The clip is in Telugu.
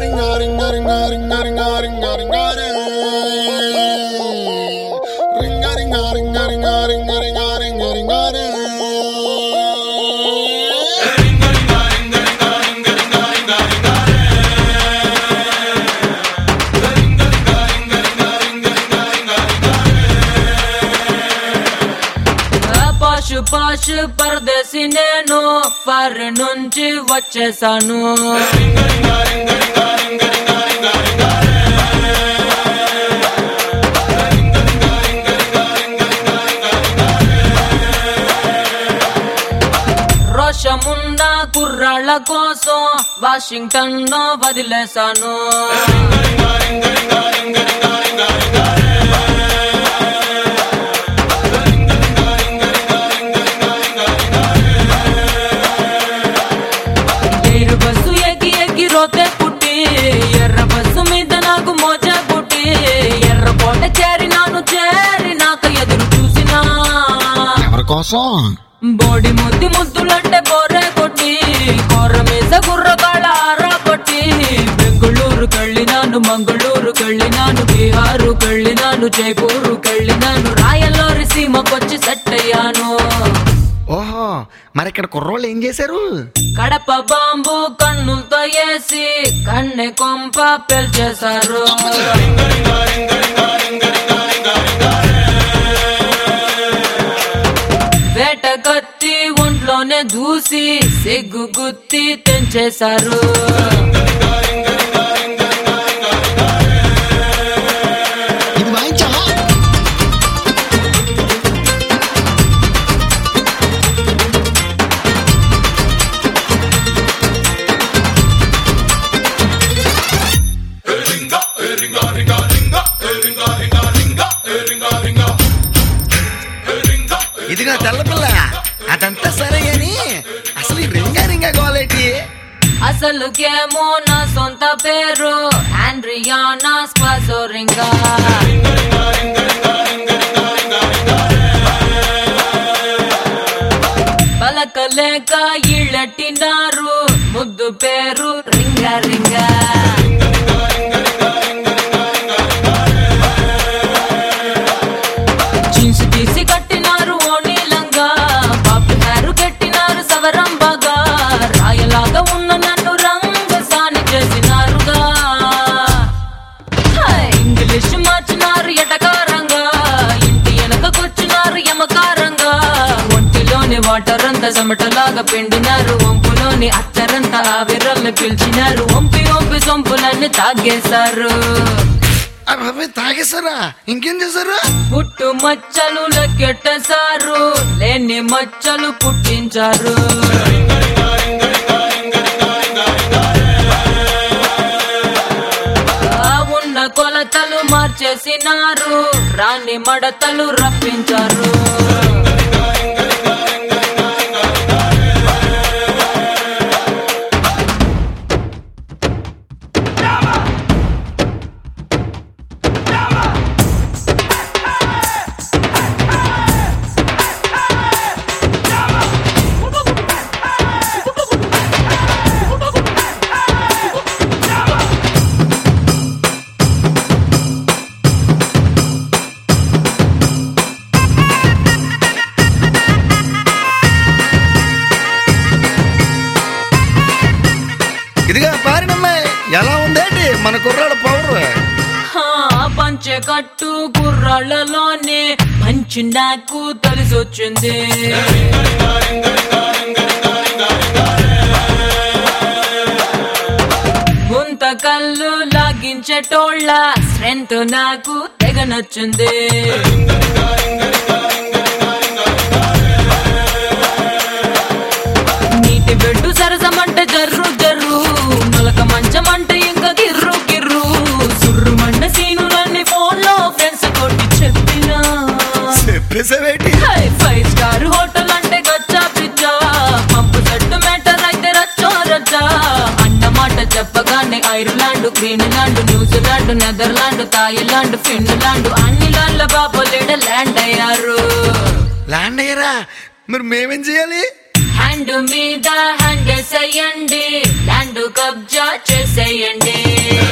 పాషు పాషు పరదేశి నేను ఫర్ నుంచి వచ్చేసాను రోషమున్న కుర్రాళ్ళ కోసం వాషింగ్టన్ లో వదిలేశాను ఏరు బస్సు ఎక్కి ఎక్కి రోతే పుట్టి ఎర్ర బస్సు మీద నాకు మోజ పుట్టి ఎర్ర కోట చేరినాను చేరినాక ఎదురు చూసినా ఎవరి కోసం బోడి ముద్ది ముద్దులంటే బోరే కొట్టి కొర్ర మీద గుర్ర కాళ్ళ ఆరా కొట్టి బెంగుళూరు కళ్ళినాను మంగళూరు కళ్ళినాను బీహారు కళ్ళినాను జైపూరు కళ్ళినాను రాయల్లోరి సీమకొచ్చి సెట్ అయ్యాను ఓహో మరి ఇక్కడ కుర్రోళ్ళు ఏం చేశారు కడప బాంబు కన్నులతో వేసి కన్నె కొంప పెల్చేశారు వేట కత్తి ఒంట్లోనే దూసి సిగ్గు గుత్తి తెంచేశారు ఇది వాయించావా ఇదిగో తెల్లపిల్ల అదంతా సరే గాని అసలు ఈ రింగా రింగా గోలేటి అసలు గేమో నా సొంత పేరు ఆండ్రియానా స్క్వాజోరింగా పలకలేక ఇళ్ళట్టినారు ముద్దు పేరు రింగా రింగా జీన్స్ తీసి కట్టినారు ఓణీలంగా పాపి హేరు కట్టినారు సవరం బాగా రాయలాగా ఉన్న నన్ను రంగ సాని చేసినారుగా హై, ఇంగ్లీష్ మార్చినారు ఎటకారంగా ఇంటి వెనకకొచ్చినారు యమకారంగా ఒంటిలోని వాటర్ అంతా చెమటలాగా పిండినారు వంపులోని అచ్చరంతా ఆవిరల్ని పిలిచినారు వంపి వంపి సొంపులన్నీ తాగేశారు అవి తాగేశారా ఇంకేం చేశారు పుట్టు మచ్చలు లెక్కెట్టేశారు లేని మచ్చలు పుట్టించారు ఆ ఉన్న కొలతలు మార్చేసినారు రాని మడతలు రప్పించారు ఇదిగా పారినమ్మాయి ఎలా ఉందేంటి మన కుర్రాడు పవర్ హా, పంచెకట్టు కుర్రాళ్ళలోనే మంచి నాకు తెలిసొచ్చింది గుంత కళ్ళు లాగించేటోళ్ళ స్ట్రెంత్ నాకు తెగ నచ్చింది నీటి బెడ్డు సరసమంటే జర్రు జర్రు నొలక మంచమంటే ఇంకా గిర్రు గిర్రు సుర్రు మండ సీనులన్నీ ఫోన్ లో ఫ్రెండ్స్ కొట్టి చెప్పినా చెప్పేసావేటి హై, ఫైవ్ స్టార్ హోటల్ అంటే గచ్చా పిచ్చా పంపు సెట్ మ్యాటర్ అయితే రచ్చో రచ్చా అన్నమాట చెప్పగానే Ireland Greenland New Zealand Netherland Thailand Finland అన్ని లాండ్ల బాబోలేడ ల్యాండ్ అయ్యారు ల్యాండ్ అయ్యారా మరి మేమేం చేయాలి హ్యాండ్ మీద హ్యాండ్ వేసేయండి ల్యాండ్ కబ్జా చేసేయండి